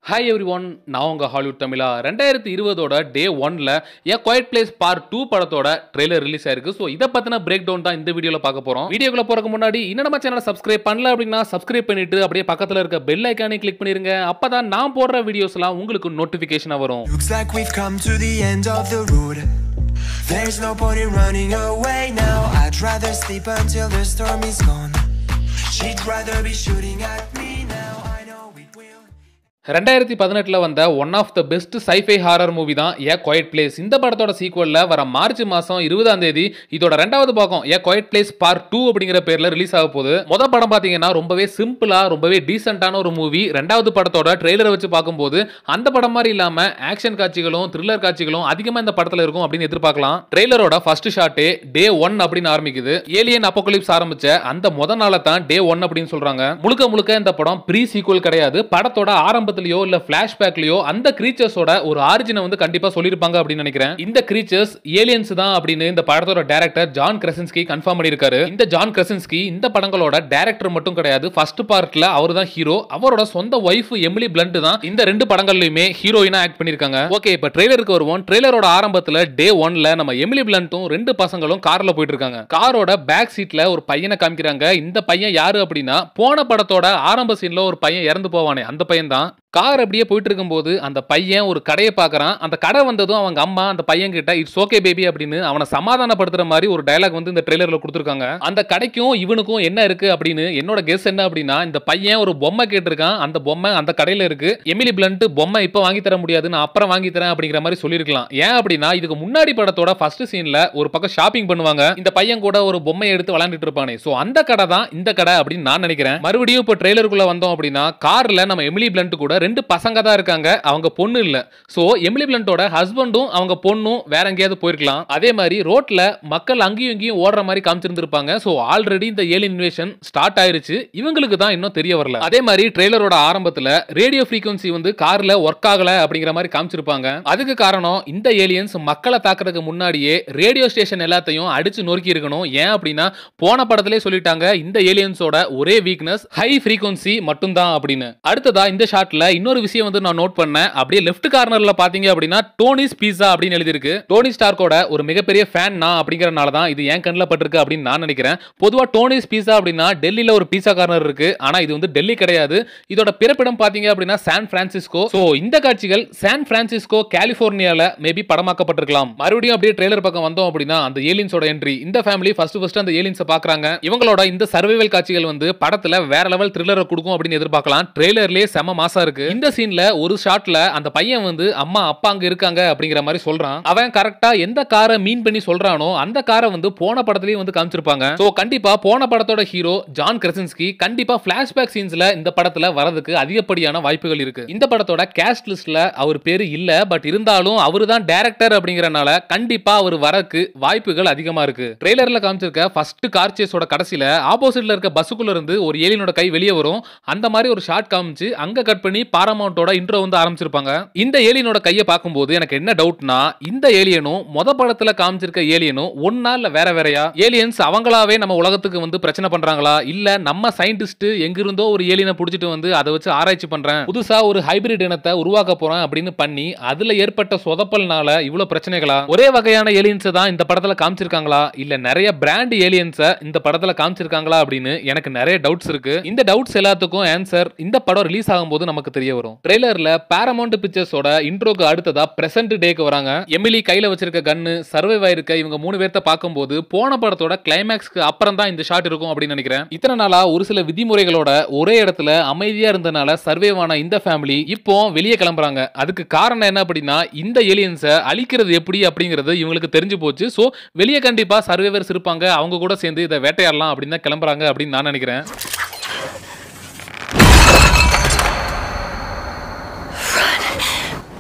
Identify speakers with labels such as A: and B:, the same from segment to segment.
A: Hi every one நான் உங்கள் Hollywood தமிழா ரெண்டாயிரத்தி இருபதோட டே ஒன்ல A Quiet Place part two படத்தோட ட்ரெய்லர் ரிலீஸ் ஆயிருக்கு ஸோ இதை பற்றின பிரேக் டவுன் தான் இந்த வீடியோவில் பார்க்க போகிறோம் வீடியோக்குள்ள போறதுக்கு முன்னாடி இன்னும் நம்ம சேனலை சப்ஸ்கிரைப் பண்ணல அப்படின்னா சப்ஸ்கிரைப் பண்ணிட்டு அப்படியே பக்கத்தில் இருக்க பெல் ஐக்கானே கிளிக் பண்ணிருங்க அப்போ தான் நான் போடுற வீடியோஸ்லாம் உங்களுக்கு நோட்டிஃபிகேஷனாக வரும்
B: Looks like we've come to the end of the road. There's no point in running away now. I'd rather sleep until the storm is gone. She'd rather be shooting at me now. I know it will.
A: ரெண்டாயிரத்தி பதினெட்டில் வந்த one of the best sci-fi horror movie தான் A Quiet place இந்த படத்தோட சீக்வலில் வர March மாதம் இருபதாம் தேதி இதோட ரெண்டாவது பாகம் A Quiet Place part two அப்படிங்கிற பேரில் ரிலீஸ் ஆக போகுது மொதல் படம் பார்த்தீங்கன்னா ரொம்பவே சிம்பிளாக ரொம்பவே டீசெண்டான ஒரு மூவி ரெண்டாவது படத்தோட ட்ரெய்லரை வச்சு பார்க்கும்போது அந்த படம் மாதிரி இல்லாமல் ஆக்ஷன் காட்சிகளும் த்ரில்லர் காட்சிகளும் அதிகமாக இந்த படத்தில் இருக்கும் அப்படின்னு எதிர்பார்க்கலாம் ட்ரெய்லரோட ஃபர்ஸ்ட் ஷாட்டே டே ஒன் அப்படின்னு ஆரம்பிக்குது ஏலியன் அப்போகலிப்ஸ் ஆரம்பிச்ச அந்த முத நாளை தான் டே ஒன் அப்படின்னு சொல்றாங்க முழுக்க முழுக்க இந்த படம் ப்ரீ சீக்குவல் கிடையாது படத்தோட ஆரம்பத்திலயோ இல்ல பிளாஷ்பேக்லயோ அந்த கிரீச்சர்ஸோட ஒரு ஆரிஜினை வந்து கண்டிப்பா சொல்லியிருப்பாங்க அப்படின்னு நினைக்கிறேன் இந்த கிரீச்சர்ஸ் ஏலியன்ஸ் தான் அப்படின்னு இந்த படத்தோட டேரக்டர் ஜான் கிரசன்ஸ்கி கன்ஃபார்ம் பண்ணியிருக்காரு இந்த ஜான் கிரசன்ஸ்கி இந்த படங்களோட டேரக்டர் மட்டும் கிடையாது ஃபர்ஸ்ட் பார்ட்ல அவர் தான் ஹீரோ அவரோட சொந்த ஒய்ஃப் எமிலி பிளண்ட் தான் இந்த ரெண்டு படங்கள்லயுமே ஹீரோயினா ஆக்ட் பண்ணிருக்காங்க ஓகே இப்ப ட்ரெய்லருக்கு வருவோம் ட்ரெய்லரோட ஆரம்பத்துல டே ஒன்ல நம்ம எமிலி பிளண்ட்டும் ரெண்டு பசங்களும் கார்ல போயிட்டு இருக்காங்க காரோட பேக் சீட்ல ஒரு பையனை காமிக்கிறாங்க இந்த பையன் யாரு அப்படின்னா போன படத்தோட ஆரம்ப சீன்ல ஒரு பையன் இறந்து போவானே அந்த பையன் தான் கார் அப்படியே போயிட்டு இருக்கும்போது அந்த பையன் ஒரு கடையை பார்க்கறான் அந்த கடை வந்ததும் அவங்க அம்மா அந்த பையன் கிட்ட இட்ஸ் ஓகே பேபி அப்படின்னு அவனை சமாதானப்படுத்துற மாதிரி ஒரு டயலாக் வந்து இந்த ட்ரெய்லர்ல கொடுத்துருக்காங்க அந்த கடைக்கும் இவனுக்கும் என்ன இருக்கு அப்படின்னு என்னோட கெஸ் என்ன அப்படின்னா இந்த பையன் ஒரு பொம்மை கேட்டிருக்கான் அந்த பொம்மை அந்த கடையில இருக்கு எமிலி பிளண்ட் பொம்மை இப்போ வாங்கி தர முடியாது நான் அப்புறம் வாங்கி தரேன் அப்படிங்கிற மாதிரி சொல்லியிருக்கலாம் ஏன் அப்படின்னா இதுக்கு முன்னாடி படத்தோட ஃபர்ஸ்ட் சீன்ல ஒரு பக்கம் ஷாப்பிங் பண்ணுவாங்க இந்த பையன் கூட ஒரு பொம்மையை எடுத்து விளையாண்டுட்டு இருப்பானே சோ அந்த கடை தான் இந்த கடை அப்படின்னு நான் நினைக்கிறேன் மறுபடியும் இப்போ ட்ரெய்லருக்குள்ள வந்தோம் அப்படின்னா கார்ல நம்ம எமிலி பிளண்ட் கூட ரெண்டு பசங்க தான் இருக்காங்க அவங்க பொண்ணு இல்ல சோ எமிலி பிளண்டோட ஹஸ்பண்டும் அவங்க பொண்ணும் வேற எங்கேயாவது போயிருக்கலாம் அதே மாதிரி ரோட்ல மக்கள் அங்கேயும் இங்கேயும் ஓடுற மாதிரி காமிச்சிருந்திருப்பாங்க சோ ஆல்ரெடி இந்த ஏல் இன்வேஷன் ஸ்டார்ட் ஆயிருச்சு இவங்களுக்கு தான் இன்னும் தெரிய வரல அதே மாதிரி ட்ரெய்லரோட ஆரம்பத்துல ரேடியோ ஃப்ரீக்வன்சி வந்து கார்ல ஒர்க் ஆகல அப்படிங்கிற மாதிரி காமிச்சிருப்பாங்க அதுக்கு காரணம் இந்த ஏலியன்ஸ் மக்களை தாக்குறதுக்கு முன்னாடியே ரேடியோ ஸ்டேஷன் எல்லாத்தையும் அடிச்சு நொறுக்கி இருக்கணும் ஏன் அப்படின்னா போன படத்திலே சொல்லிட்டாங்க இந்த ஏலியன்ஸோட ஒரே வீக்னஸ் ஹை ஃப்ரீக்வன்சி மட்டும்தான் அப்படின்னு அடுத்ததா இந்த ஷாட்ல இன்னொரு விஷயம் வந்து நான் நோட் பண்ணேன் அப்படியே லெஃப்ட் கார்னர்ல பாத்தீங்க அப்படின்னா டோனிஸ் பீஸா அப்படின்னு எழுதியிருக்கு டோனி ஸ்டார்க்கோட ஒரு மிகப்பெரிய ஃபேன் நான் அப்படிங்கறனால தான் இது என் கண்ணில் பட்டிருக்கு அப்படின்னு நான் நினைக்கிறேன் பொதுவா டோனிஸ் பீஸா அப்படின்னா டெல்லியில ஒரு பீஸா கார்னர் இருக்கு ஆனா இது வந்து டெல்லி கிடையாது இதோட பிறப்பிடம் பாத்தீங்க அப்படின்னா சான் பிரான்சிஸ்கோ சோ இந்த காட்சிகள் சான் பிரான்சிஸ்கோ கலிபோர்னியால மேபி படமாக்கப்பட்டிருக்கலாம் மறுபடியும் அப்படியே ட்ரெய்லர் பக்கம் வந்தோம் அப்படின்னா அந்த ஏலியன்ஸோட என்ட்ரி இந்த ஃபேமிலி ஃபர்ஸ்ட் ஃபர்ஸ்ட் அந்த ஏலியன்ஸை பாக்குறாங்க இவங்களோட இந்த சர்வைவல் காட்சிகள் வந்து படத்துல வேற லெவல் த்ரில்லரை கொடுக்கும் அப்படின்னு எதிர்பார்க்கலாம் ட்ரெய்லர்லயே செம மாசா இருக்கு இந்த சீன்ல ஒரு ஷாட்ல அந்த பையன் வந்து அம்மா அப்பா அங்க இருக்காங்க அப்படிங்கிற மாதிரி சொல்றான் அவன் கரெக்டா எந்த காரை மீன் பண்ணி சொல்றானோ அந்த காரை வந்து போன படத்துலயும் வந்து காமிச்சிருப்பாங்க சோ கண்டிப்பா போன படத்தோட ஹீரோ ஜான் கிரசன்ஸ்கி கண்டிப்பா பிளாஷ்பேக் சீன்ஸ்ல இந்த படத்துல வரதுக்கு அதிகப்படியான வாய்ப்புகள் இருக்கு இந்த படத்தோட கேஸ்ட் லிஸ்ட்ல அவர் பேரு இல்ல பட் இருந்தாலும் அவரு தான் டேரக்டர் அப்படிங்கறனால கண்டிப்பா அவர் வரக்கு வாய்ப்புகள் அதிகமா இருக்கு ட்ரெய்லர்ல காமிச்சிருக்க ஃபர்ஸ்ட் கார் சேஸோட கடைசியில ஆப்போசிட்ல இருக்க பஸ்ஸுக்குள்ள இருந்து ஒரு ஏலியனோட கை வெளியே வரும் அந்த மாதிரி ஒரு ஷாட் காமிச்சு அங்க கட் பண்ணி பாரமௌண்டோட இன்ட்ரோ வந்து ஆரம்பிச்சிருப்பாங்க இந்த ஏலியனோட கையை பார்க்கும்போது எனக்கு என்ன டவுட்னா இந்த ஏலியனும் மொத படத்துல காமிச்சிருக்க ஏலியனும் ஒன்னா இல்ல வேற வேறயா ஏலியன்ஸ் அவங்களாவே நம்ம உலகத்துக்கு வந்து பிரச்சனை பண்றாங்களா இல்ல நம்ம சயின்டிஸ்ட் எங்கிருந்தோ ஒரு ஏலியனை புடிச்சிட்டு வந்து அதை வச்சு ஆராய்ச்சி பண்றேன் புதுசா ஒரு ஹைபிரிட் இனத்தை உருவாக்க போறேன் அப்படின்னு பண்ணி அதுல ஏற்பட்ட சொதப்பல்னால இவ்வளவு பிரச்சனைகளா ஒரே வகையான ஏலியன்ஸ் தான் இந்த படத்துல காமிச்சிருக்காங்களா இல்ல நிறைய பிராண்ட் ஏலியன்ஸை இந்த படத்துல காமிச்சிருக்காங்களா அப்படின்னு எனக்கு நிறைய டவுட்ஸ் இருக்கு இந்த டவுட்ஸ் எல்லாத்துக்கும் ஆன்சர் இந்த படம் ரிலீஸ் ஆகும்போது நமக்கு தெரிய வரும் ட்ரெய்லர்ல பாரமௌண்ட் பிக்சர்ஸோட இன்ட்ரோக்கு அடுத்ததா பிரசன்ட் டேக்கு வராங்க எமிலி கையில வச்சிருக்க கன்னு சர்வைவ் ஆயிருக்க இவங்க மூணு பேர்த்த பார்க்கும்போது போன படத்தோட கிளைமேக்ஸ்க்கு அப்புறம் தான் இந்த ஷாட் இருக்கும் அப்படின்னு நினைக்கிறேன் இத்தனை நாளா ஒரு சில விதிமுறைகளோட ஒரே இடத்துல அமைதியா இருந்தனால சர்வேவ் ஆன இந்த ஃபேமிலி இப்போ வெளியே கிளம்புறாங்க அதுக்கு காரணம் என்ன அப்படின்னா இந்த ஏலியன்ஸை அழிக்கிறது எப்படி அப்படிங்கிறது இவங்களுக்கு தெரிஞ்சு போச்சு ஸோ வெளியே கண்டிப்பா சர்வேவர்ஸ் இருப்பாங்க அவங்க கூட சேர்ந்து இதை வேட்டையாடலாம் அப்படின்னு தான் கிளம்புறாங்க அப்படின்னு நான் நினைக்கிறேன்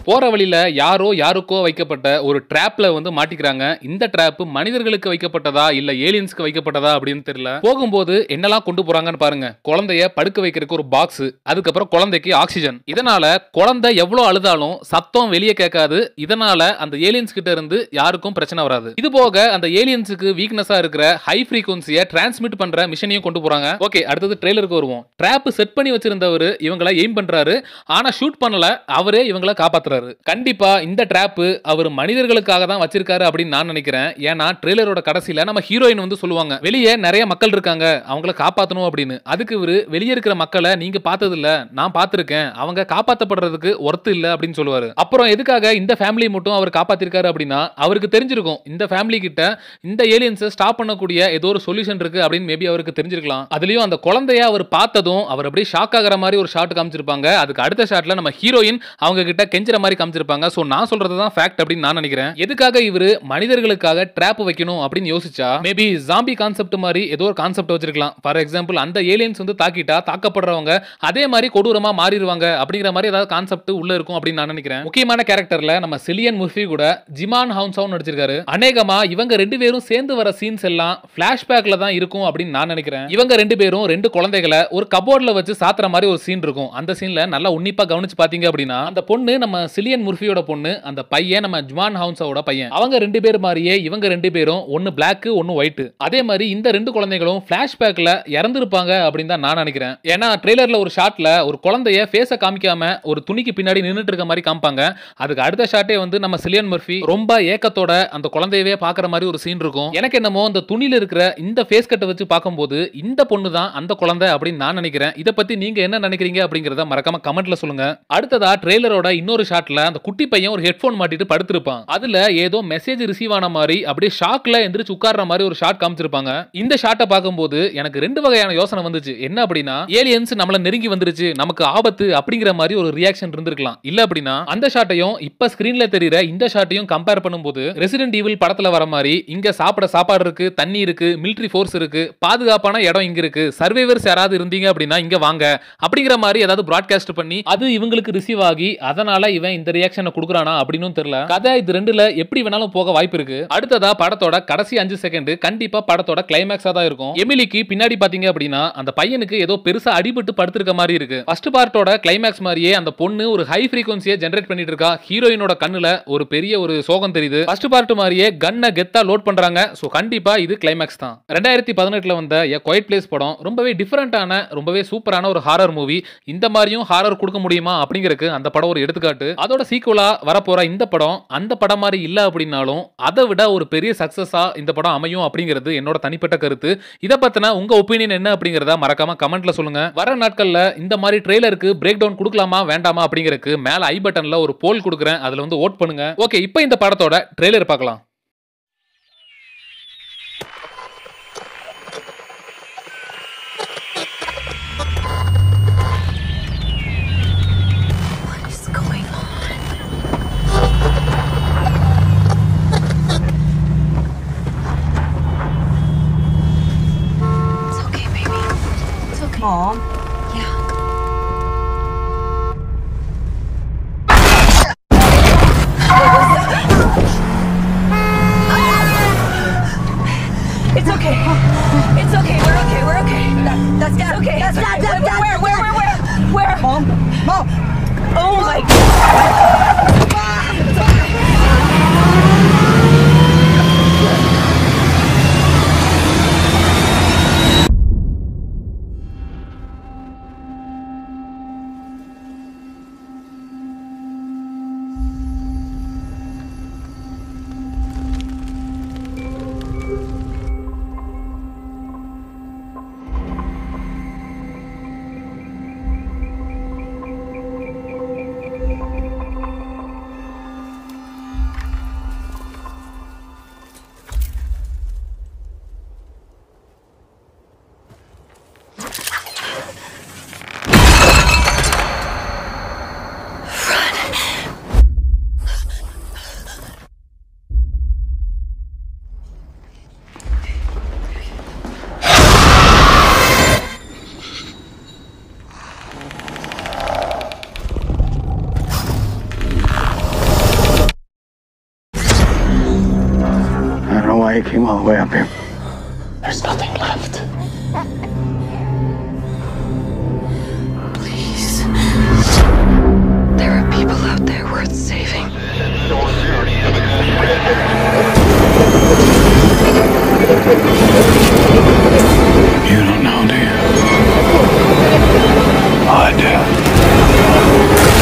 A: போற வழியில யாரோ யாருக்கோ வைக்கப்பட்ட ஒரு ட்ராப்ல வந்து மாட்டிக்கிறாங்க இந்த ட்ராப் மனிதர்களுக்கு வைக்கப்பட்டதா இல்ல ஏலியன்ஸ்க்கு வைக்கப்பட்டதா அப்படின்னு தெரியல போகும்போது என்னெல்லாம் கொண்டு போறாங்கன்னு பாருங்க குழந்தைய படுக்க வைக்கிறதுக்கு ஒரு பாக்ஸ் அதுக்கப்புறம் குழந்தைக்கு ஆக்சிஜன் இதனால குழந்தை எவ்வளவு அழுதாலும் சத்தம் வெளியே கேட்காது இதனால அந்த ஏலியன்ஸ் கிட்ட இருந்து யாருக்கும் பிரச்சனை வராது இது போக அந்த ஏலியன்ஸுக்கு வீக்னஸா இருக்கிற ஹை ஃப்ரீக்வன்சியை டிரான்ஸ்மிட் பண்ற மிஷனையும் கொண்டு போறாங்க ஓகே அடுத்தது ட்ரெய்லருக்கு வருவோம் ட்ராப் செட் பண்ணி வச்சிருந்தவர் இவங்கள எய்ம் பண்றாரு ஆனா ஷூட் பண்ணல அவரே இவங்கள காப்பாத்துறாரு கண்டிப்பா இந்த ட்ராப் அவர் மனிதர்களுக்காக தான் வச்சிருக்காரு அப்படின்னு நான் நினைக்கிறேன் ஏன்னா ட்ரெய்லரோட கடைசியில நம்ம ஹீரோயின் வந்து சொல்லுவாங்க வெளியே நிறைய மக்கள் இருக்காங்க அவங்கள காப்பாத்தணும் அப்படின்னு அதுக்கு இவரு வெளியே இருக்கிற மக்களை நீங்க பார்த்தது இல்ல நான் பார்த்திருக்கேன் அவங்க காப்பாத்தப்படுறதுக்கு ஒர்த்து இல்ல அப்படின்னு சொல்லுவாரு அப்புறம் எதுக்காக இந்த ஃபேமிலி மட்டும் அவர் காப்பாத்திருக்காரு அப்படின்னா அவருக்கு தெரிஞ்சிருக்கும் இந்த ஃபேமிலி கிட்ட இந்த ஏலியன்ஸை ஸ்டாப் பண்ணக்கூடிய ஏதோ ஒரு சொல்யூஷன் இருக்கு அப்படின்னு மேபி அவருக்கு தெரிஞ்சிருக்கலாம் அதுலயும் அந்த குழந்தைய அவர் பார்த்ததும் அவர் அப்படியே ஷாக் ஆகிற மாதிரி ஒரு ஷாட் காமிச்சிருப்பாங்க அதுக்கு அடுத்த ஷாட்ல நம்ம ஹீரோயின் அவங்க கிட்ட கெஞ்சுற மாதிரி காமிச்சிருப்பாங்க சோ நான் சொல்றது தான் ஃபேக்ட் அப்படின்னு நான் நினைக்கிறேன் எதுக்காக இவரு மனிதர்களுக்காக ட்ராப் வைக்கணும் அப்படின்னு யோசிச்சா மேபி ஜாம்பி கான்செப்ட் மாதிரி ஏதோ ஒரு கான்செப்ட் வச்சிருக்கலாம் ஃபார் எக்ஸாம்பிள் அந்த ஏலியன்ஸ் வந்து தாக்கிட்டா தாக்கப்படுறவங்க அதே மாதிரி கொடூரமா மாறிடுவாங்க அப்படிங்கிற மாதிரி ஏதாவது கான்செப்ட் உள்ள இருக்கும் அப்படின்னு நான் நினைக்கிறேன் முக்கியமான கேரக்டர்ல நம்ம சிலியன் முர்ஃபி கூட ஜிமான் ஹவுன்சவுன் நடிச்சிருக்காரு அநேகமா இவங்க ரெண்டு பேரும் சேர்ந்து வர சீன்ஸ் எல்லாம் பிளாஷ்பேக்ல தான் இருக்கும் அப்படின்னு நான் நினைக்கிறேன் இவங்க ரெண்டு பேரும் ரெண்டு குழந்தைகளை ஒரு கபோர்ட்ல வச்சு சாத்துற மாதிரி ஒரு சீன் இருக்கும் அந்த சீன்ல நல்லா உன்னிப்பா கவனிச்சு பாத்தீங்க அப்படின்னா அந்த பொண்ணு நம்ம சிலியன் முர்ஃபியோட பொண்ணு அந்த பையன் நம்ம ஜுமான் ஹவுன்ஸோட பையன் அவங்க ரெண்டு பேர் மாதிரியே இவங்க ரெண்டு பேரும் ஒன்னு பிளாக் ஒன்னு ஒயிட் அதே மாதிரி இந்த ரெண்டு குழந்தைகளும் பிளாஷ்பேக்ல இறந்துருப்பாங்க அப்படின்னு தான் நான் நினைக்கிறேன் ஏன்னா ட்ரெய்லர்ல ஒரு ஷாட்ல ஒரு குழந்தைய ஃபேஸை காமிக்காம ஒரு துணிக்கு பின்னாடி நின்னுட்டு இருக்க மாதிரி காமிப்பாங்க அதுக்கு அடுத்த ஷாட்டே வந்து நம்ம சிலியன் மர்ஃபி ரொம்ப ஏக்கத்தோட அந்த குழந்தையவே பாக்குற மாதிரி ஒரு சீன் இருக்கும் எனக்கு என்னமோ அந்த துணியில இருக்கிற இந்த ஃபேஸ் கட்டை வச்சு பார்க்கும்போது இந்த பொண்ணு தான் அந்த குழந்தை அப்படின்னு நான் நினைக்கிறேன் இதை பத்தி நீங்க என்ன நினைக்கிறீங்க அப்படிங்கறத மறக்காம கமெண்ட்ல சொல்லுங்க அடுத்ததா ட்ரெய்லரோட இன்னொரு ஷாட்ல அந்த குட்டி பையன் ஒரு ஹெட்போன் மாட்டிட்டு படுத்திருப்பான் அதுல ஏதோ மெசேஜ் ரிசீவ் ஆன மாதிரி அப்படியே ஷாக்ல எந்திரிச்சு உட்கார்ற மாதிரி ஒரு ஷாட் காமிச்சிருப்பாங்க இந்த ஷாட்டை பார்க்கும்போது எனக்கு ரெண்டு வகையான யோசனை வந்துச்சு என்ன அப்படின்னா ஏலியன்ஸ் நம்மள நெருங்கி வந்துருச்சு நமக்கு ஆபத்து அப்படிங்கிற மாதிரி ஒரு ரியாக்ஷன் இருந்திருக்கலாம் இல்ல அப்படின்னா அந்த ஷாட்டையும் இப்ப ஸ்கிரீன்ல தெரியுற இந்த ஷாட்டையும் கம்பேர் பண்ணும்போது ரெசிடென்ட் ஈவில் படத்துல வர மாதிரி இங்க சாப்பிட சாப்பாடு இருக்கு தண்ணி இருக்கு மிலிட்டரி ஃபோர்ஸ் இருக்கு பாதுகாப்பான இடம் இங்க இருக்கு சர்வைவர்ஸ் யாராவது இருந்தீங்க அப்படின்னா இங்க வாங்க அப்படிங்கிற மாதிரி ஏதாவது பிராட்காஸ்ட் பண்ணி அது இவங்களுக்கு ரிசீவ் ஆகி அதனால இவன் இந்த ரியாக்ஷனை கொடுக்குறானா அப்படின்னு தெரியல கதை இது ரெண்டுல எப்படி வேணாலும் போக வாய்ப்பு இருக்கு அடுத்ததா படத்தோட கடைசி அஞ்சு செகண்ட் கண்டிப்பா படத்தோட கிளைமேக்ஸா தான் இருக்கும் எமிலிக்கு பின்னாடி பாத்தீங்க அப்படின்னா அந்த பையனுக்கு ஏதோ பெருசா அடிபட்டு படுத்திருக்க மாதிரி இருக்கு ஃபர்ஸ்ட் பார்ட்டோட கிளைமேக்ஸ் மாதிரியே அந்த பொண்ணு ஒரு ஹை ஃப்ரீக்வன்சியை ஜென்ரேட் பண்ணிட்டு இருக்கா ஹீரோயினோட கண்ணுல ஒரு பெரிய ஒரு சோகம் தெரியுது ஃபர்ஸ்ட் பார்ட் மாதிரியே கன்னை கெத்தா லோட் பண்றாங்க சோ கண்டிப்பா இது கிளைமேக்ஸ் தான் ரெண்டாயிரத்தி பதினெட்டுல வந்த எ குவைட் பிளேஸ் படம் ரொம்பவே டிஃபரெண்டான ரொம்பவே சூப்பரான ஒரு ஹாரர் மூவி இந்த மாதிரியும் ஹாரர் கொடுக்க முடியுமா அப்படிங்கிறதுக்கு அந்த படம் ஒரு எடுத்துக்காட்டு அதோட சீக்குவலா வரப்போற இந்த படம் அந்த படம் மாதிரி இல்ல அப்படின்னாலும் அதை விட ஒரு பெரிய சக்சஸா இந்த படம் அமையும் அப்படிங்கிறது என்னோட தனிப்பட்ட கருத்து இதை பத்தின உங்க ஒப்பீனியன் என்ன அப்படிங்கறத மறக்காம கமெண்ட்ல சொல்லுங்க வர நாட்கள்ல இந்த மாதிரி ட்ரெய்லருக்கு பிரேக் டவுன் கொடுக்கலாமா வேண்டாமா அப்படிங்கிறதுக்கு மேல ஐ பட்டன்ல ஒரு போல் கொடுக்குறேன் அதுல வந்து ஓட் பண்ணுங்க ஓகே இப்போ இந்த படத்தோட ட்ரெய்லர் பார்க்கலாம்
C: What is going on? It's okay, baby. It's okay.
D: Mom,
C: Yeah.
D: came all the way up here.
E: There's nothing left.
C: Please. There are people out there worth saving.
D: You don't know, do you? Oh, I do.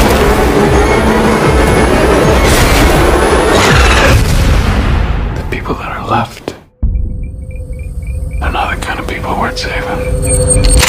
D: The people that are left, they're not the kind of people worth saving.